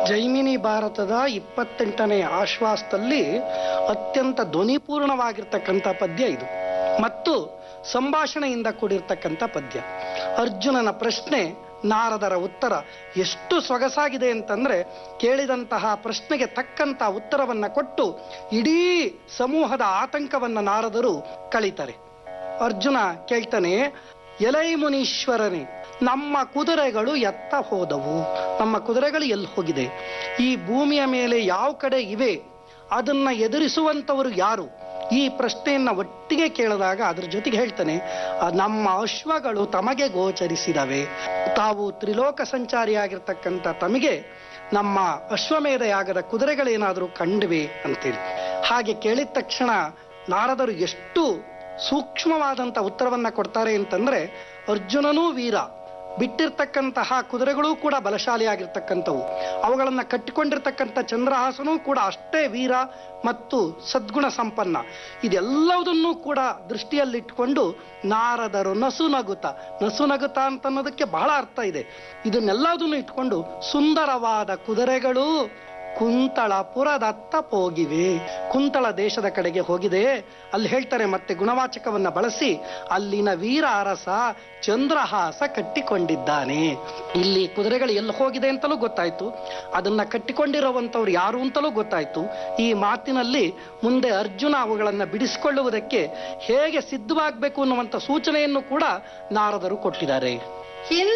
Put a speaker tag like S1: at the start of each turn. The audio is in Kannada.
S1: ಜೈಮಿನಿ ಭಾರತದ ಇಪ್ಪತ್ತೆಂಟನೇ ಆಶ್ವಾಸದಲ್ಲಿ ಅತ್ಯಂತ ಧ್ವನಿಪೂರ್ಣವಾಗಿರ್ತಕ್ಕಂಥ ಪದ್ಯ ಇದು ಮತ್ತು ಸಂಭಾಷಣೆಯಿಂದ ಕೂಡಿರ್ತಕ್ಕಂಥ ಪದ್ಯ ಅರ್ಜುನನ ಪ್ರಶ್ನೆ ನಾರದರ ಉತ್ತರ ಎಷ್ಟು ಸೊಗಸಾಗಿದೆ ಅಂತಂದ್ರೆ ಕೇಳಿದಂತಹ ಪ್ರಶ್ನೆಗೆ ತಕ್ಕಂತ ಉತ್ತರವನ್ನ ಕೊಟ್ಟು ಇಡೀ ಸಮೂಹದ ಆತಂಕವನ್ನ ನಾರದರು ಕಳೀತಾರೆ ಅರ್ಜುನ ಕೇಳ್ತಾನೆ ಎಲೈ ಮುನೀಶ್ವರನೇ ನಮ್ಮ ಕುದುರೆಗಳು ಎತ್ತ ಹೋದವು ನಮ್ಮ ಕುದುರೆಗಳು ಎಲ್ಲಿ ಹೋಗಿದೆ ಈ ಭೂಮಿಯ ಮೇಲೆ ಯಾವ ಕಡೆ ಇವೆ ಅದನ್ನ ಎದುರಿಸುವಂತವರು ಯಾರು ಈ ಪ್ರಶ್ನೆಯನ್ನ ಒಟ್ಟಿಗೆ ಕೇಳಿದಾಗ ಅದ್ರ ಜೊತೆಗೆ ಹೇಳ್ತಾನೆ ಆ ನಮ್ಮ ಅಶ್ವಗಳು ತಮಗೆ ಗೋಚರಿಸಿದವೆ ತಾವು ತ್ರಿಲೋಕ ಸಂಚಾರಿಯಾಗಿರ್ತಕ್ಕಂಥ ತಮಗೆ ನಮ್ಮ ಅಶ್ವಮೇಧ ಯಾಗದ ಕುದುರೆಗಳೇನಾದರೂ ಕಂಡಿವೆ ಅಂತೇಳಿ ಹಾಗೆ ಕೇಳಿದ ತಕ್ಷಣ ನಾರದರು ಎಷ್ಟು ಸೂಕ್ಷ್ಮವಾದಂಥ ಉತ್ತರವನ್ನ ಕೊಡ್ತಾರೆ ಅಂತಂದ್ರೆ ಅರ್ಜುನನೂ ವೀರ ಬಿಟ್ಟಿರ್ತಕ್ಕಂತಹ ಕುದುರೆಗಳೂ ಕೂಡ ಬಲಶಾಲಿಯಾಗಿರ್ತಕ್ಕಂಥವು ಅವುಗಳನ್ನ ಕಟ್ಟಿಕೊಂಡಿರ್ತಕ್ಕಂಥ ಚಂದ್ರಹಾಸನೂ ಕೂಡ ಅಷ್ಟೇ ವೀರ ಮತ್ತು ಸದ್ಗುಣ ಸಂಪನ್ನ ಇದೆಲ್ಲವುದನ್ನು ಕೂಡ ದೃಷ್ಟಿಯಲ್ಲಿಟ್ಕೊಂಡು ನಾರದರು ನಸುನಗುತ ನಸುನಗುತ ಅಂತ ಅನ್ನೋದಕ್ಕೆ ಬಹಳ ಅರ್ಥ ಇದೆ ಇದನ್ನೆಲ್ಲದನ್ನು ಇಟ್ಕೊಂಡು ಸುಂದರವಾದ ಕುದುರೆಗಳು ಕುಂತಳಪುರದತ್ತ ಹೋಗಿವೆ ಕುಂತಳ ದೇಶದ ಕಡೆಗೆ ಹೋಗಿದೆ ಅಲ್ಲಿ ಹೇಳ್ತಾರೆ ಮತ್ತೆ ಗುಣವಾಚಕವನ್ನ ಬಳಸಿ ಅಲ್ಲಿನ ವೀರ ಅರಸ ಚಂದ್ರಹಾಸ ಕಟ್ಟಿಕೊಂಡಿದ್ದಾನೆ ಇಲ್ಲಿ ಕುದುರೆಗಳು ಎಲ್ಲಿ ಹೋಗಿದೆ ಅಂತಲೂ ಗೊತ್ತಾಯ್ತು ಅದನ್ನ ಕಟ್ಟಿಕೊಂಡಿರುವಂತವ್ರು ಯಾರು ಅಂತಲೂ ಗೊತ್ತಾಯ್ತು ಈ ಮಾತಿನಲ್ಲಿ ಮುಂದೆ ಅರ್ಜುನ ಅವುಗಳನ್ನ ಬಿಡಿಸಿಕೊಳ್ಳುವುದಕ್ಕೆ ಹೇಗೆ ಸಿದ್ಧವಾಗಬೇಕು ಅನ್ನುವಂಥ ಸೂಚನೆಯನ್ನು ಕೂಡ ನಾರದರು ಕೊಟ್ಟಿದ್ದಾರೆ
S2: ಹಿಂದೆ